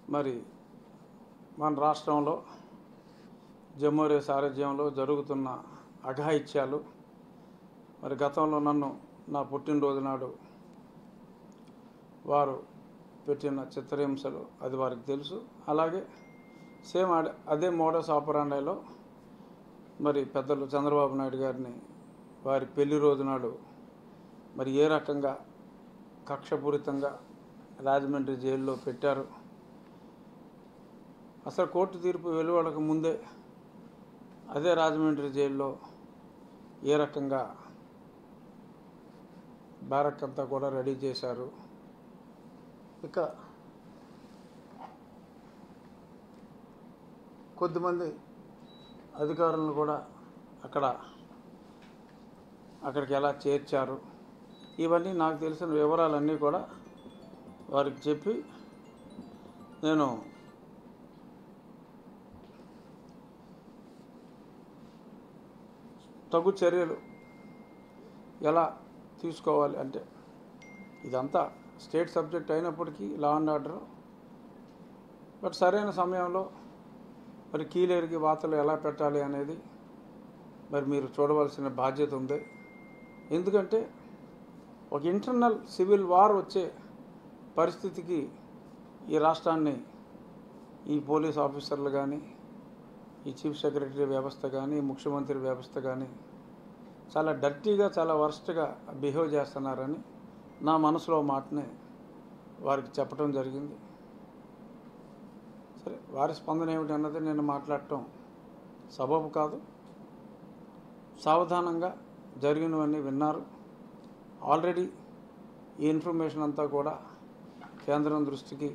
మరి మన రాష్ట్రంలో జమ్మూరే సారథ్యంలో జరుగుతున్న అఘాయిత్యాలు మరి గతంలో నన్ను నా పుట్టినరోజు నాడు వారు పెట్టిన చిత్రహింసలు అది వారికి తెలుసు అలాగే సేమ్ అదే అదే మోడస్ ఆపరాండాలో మరి పెద్దలు చంద్రబాబు నాయుడు గారిని వారి పెళ్లి రోజు నాడు మరి ఏ రకంగా కక్షపూరితంగా రాజమండ్రి జైల్లో పెట్టారు అసలు కోర్టు తీర్పు వెలువడక ముందే అదే రాజమండ్రి జైల్లో ఏ రకంగా బ్యారక్ అంతా కూడా రెడీ చేశారు ఇక కొద్దిమంది అధికారులను కూడా అక్కడ అక్కడికి ఎలా చేర్చారు ఇవన్నీ నాకు తెలిసిన వివరాలన్నీ కూడా వారికి చెప్పి నేను తగు చర్యలు ఎలా తీసుకోవాలి అంటే ఇదంతా స్టేట్ సబ్జెక్ట్ అయినప్పటికీ లా అండ్ ఆర్డర్ బట్ సరైన సమయంలో మరి కీలేరికి వార్తలు ఎలా పెట్టాలి అనేది మరి మీరు చూడవలసిన బాధ్యత ఉంది ఎందుకంటే ఒక ఇంటర్నల్ సివిల్ వార్ వచ్చే పరిస్థితికి ఈ రాష్ట్రాన్ని ఈ పోలీస్ ఆఫీసర్లు కానీ ఈ చీఫ్ సెక్రటరీ వ్యవస్థ కానీ ముఖ్యమంత్రి వ్యవస్థ కానీ చాలా డర్టీగా చాలా వర్స్ట్గా బిహేవ్ చేస్తున్నారని నా మనసులో మాటని వారికి చెప్పడం జరిగింది సరే వారి స్పందన ఏమిటి అన్నది నేను మాట్లాడటం సబబు కాదు సావధానంగా జరిగినవన్నీ విన్నారు ఆల్రెడీ ఈ ఇన్ఫర్మేషన్ అంతా కూడా కేంద్రం దృష్టికి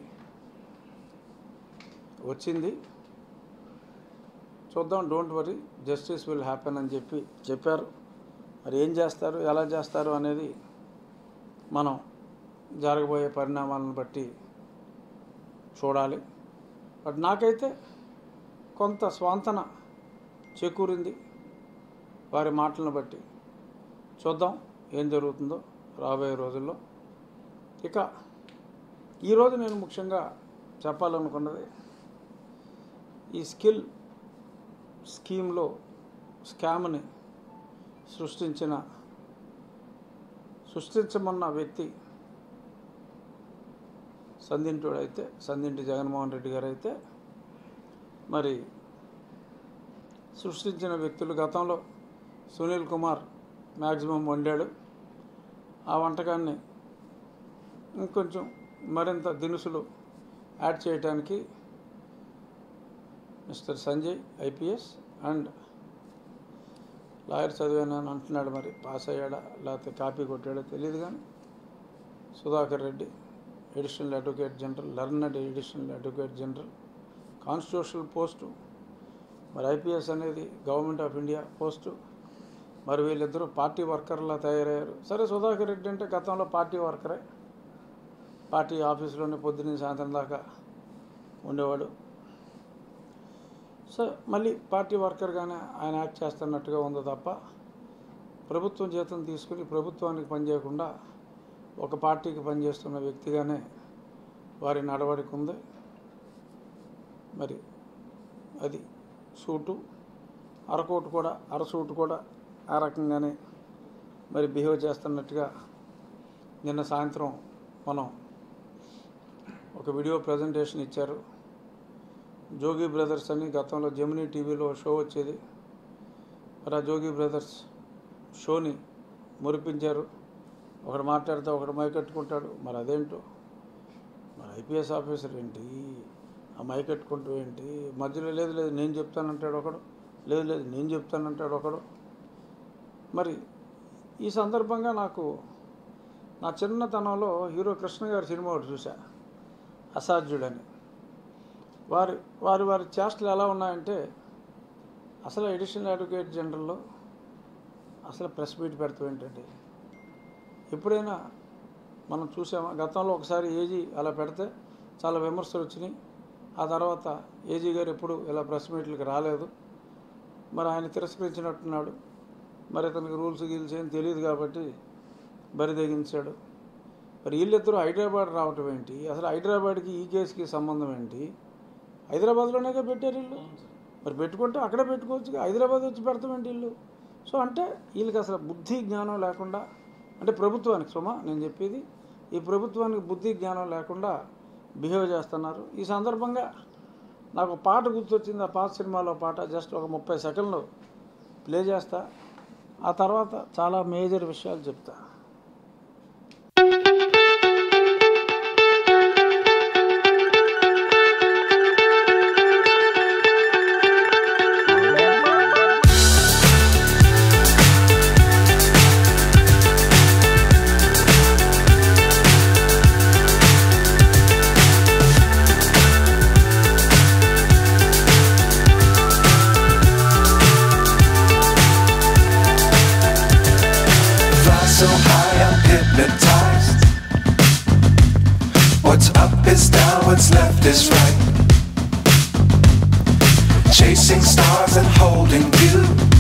వచ్చింది చూద్దాం don't worry justice will happen అని చెప్పి చెప్పారు మరి ఏం చేస్తారు ఎలా చేస్తారు అనేది మనం జరగబోయే పరిణామాలను బట్టి చూడాలి బట్ నాకైతే కొంత స్వాంతన చేకూరింది వారి మాటలను బట్టి చూద్దాం ఏం జరుగుతుందో రాబోయే రోజుల్లో ఇక ఈరోజు నేను ముఖ్యంగా చెప్పాలనుకున్నది ఈ స్కిల్ స్కీమ్లో స్కామ్ని సృష్టించిన సృష్టించమన్న వ్యక్తి సందింటుడు అయితే సందింటి జగన్మోహన్ రెడ్డి గారు అయితే మరి సృష్టించిన వ్యక్తులు గతంలో సునీల్ కుమార్ మ్యాక్సిమం వండాడు ఆ వంటకాన్ని ఇంకొంచెం మరింత దినుసులు యాడ్ చేయడానికి mister Sanjay IPS and lawyer చదివానని అంటున్నాడు మరి పాస్ అయ్యాడా లేకపోతే కాపీ కొట్టాడో తెలియదు కానీ Sudhakar Reddy additional advocate general learned additional advocate general constitutional post మరి ఐపీఎస్ అనేది గవర్నమెంట్ ఆఫ్ ఇండియా పోస్టు మరి వీళ్ళిద్దరూ పార్టీ వర్కర్లా తయారయ్యారు సరే సుధాకర్ రెడ్డి అంటే గతంలో పార్టీ వర్కరే పార్టీ ఆఫీసులోనే పొద్దున్న సాయంత్రం దాకా ఉండేవాడు సో మళ్ళీ పార్టీ వర్కర్గానే ఆయన యాక్ట్ చేస్తున్నట్టుగా ఉంది తప్ప ప్రభుత్వం జీతం తీసుకుని ప్రభుత్వానికి పనిచేయకుండా ఒక పార్టీకి పనిచేస్తున్న వ్యక్తిగానే వారి నడవడిక ఉంది మరి అది సూటు అరకోటు కూడా అరసూటు కూడా ఆ రకంగానే మరి బిహేవ్ చేస్తున్నట్టుగా నిన్న సాయంత్రం మనం ఒక వీడియో ప్రజెంటేషన్ ఇచ్చారు జోగి బ్రదర్స్ అని గతంలో జమినీ టీవీలో షో వచ్చేది మరి ఆ జోగి బ్రదర్స్ షోని మురిపించారు ఒకడు మాట్లాడితే ఒకడు మైకట్టుకుంటాడు మరి అదేంటో మరి ఐపీఎస్ ఆఫీసర్ ఏంటి ఆ మైకట్టుకుంటూ ఏంటి మధ్యలో లేదు లేదు నేను చెప్తానంటాడు ఒకడు లేదు లేదు నేను చెప్తానంటాడు ఒకడు మరి ఈ సందర్భంగా నాకు నా చిన్నతనంలో హీరో కృష్ణ గారి సినిమా ఒకటి చూసా అసాధ్యుడని వారి వారి వారి చేష్టలు ఎలా ఉన్నాయంటే అసలు ఎడిషనల్ అడ్వకేట్ జనరల్లో అసలు ప్రెస్ మీట్ పెడతాం ఏంటండి ఎప్పుడైనా మనం చూసామా గతంలో ఒకసారి ఏజీ అలా పెడితే చాలా విమర్శలు వచ్చినాయి ఆ తర్వాత ఏజీ గారు ఎప్పుడు ఇలా ప్రెస్ మీట్లకు రాలేదు మరి ఆయన తిరస్కరించినట్టున్నాడు మరి అతనికి రూల్స్ గీల్స్ ఏం తెలియదు కాబట్టి బరి తెగించాడు మరి వీళ్ళిద్దరూ హైదరాబాద్ రావటం ఏంటి అసలు హైదరాబాద్కి ఈ కేసుకి సంబంధం ఏంటి హైదరాబాద్లోనే పెట్టారు వీళ్ళు మరి పెట్టుకుంటే అక్కడే పెట్టుకోవచ్చు హైదరాబాద్ వచ్చి పెడతాం ఏంటి వీళ్ళు సో అంటే వీళ్ళకి అసలు బుద్ధి జ్ఞానం లేకుండా అంటే ప్రభుత్వానికి సుమా నేను చెప్పేది ఈ ప్రభుత్వానికి బుద్ధి జ్ఞానం లేకుండా బిహేవ్ చేస్తున్నారు ఈ సందర్భంగా నాకు ఒక పాట గుర్తొచ్చింది ఆ పాత సినిమాలో పాట జస్ట్ ఒక ముప్పై సెకండ్లు ప్లే చేస్తా ఆ తర్వాత చాలా మేజర్ విషయాలు చెప్తా Fly so high, I'm hypnotized. What's up is down, what's left is right. Chasing stars and holding you.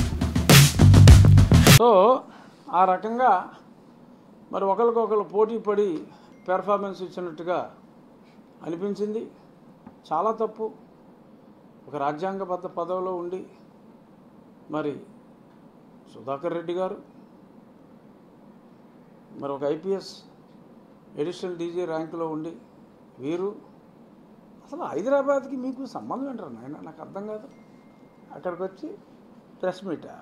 So ఆ రకంగా మరి ఒకరికొకరు పోటీ పడి పెర్ఫార్మెన్స్ ఇచ్చినట్టుగా అనిపించింది చాలా తప్పు ఒక రాజ్యాంగబద్ధ పదవిలో ఉండి మరి సుధాకర్ రెడ్డి గారు మరి ఒక ఐపీఎస్ ఎడిషనల్ డీజీ ర్యాంకులో ఉండి వీరు అసలు హైదరాబాద్కి మీకు సంబంధం ఏంటారు నాయన నాకు అర్థం కాదు అక్కడికి వచ్చి ప్రెస్ మీటా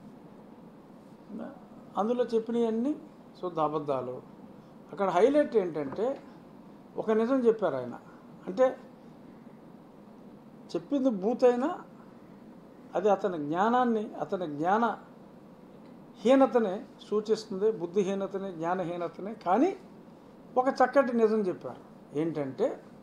అందులో చెప్పినవన్నీ శుద్ధ అబద్ధాలు అక్కడ హైలైట్ ఏంటంటే ఒక నిజం చెప్పారు ఆయన అంటే చెప్పింది బూతైనా అది అతని జ్ఞానాన్ని అతని జ్ఞాన హీనతనే సూచిస్తుంది బుద్ధిహీనతని జ్ఞానహీనతని కానీ ఒక చక్కటి నిజం చెప్పారు ఏంటంటే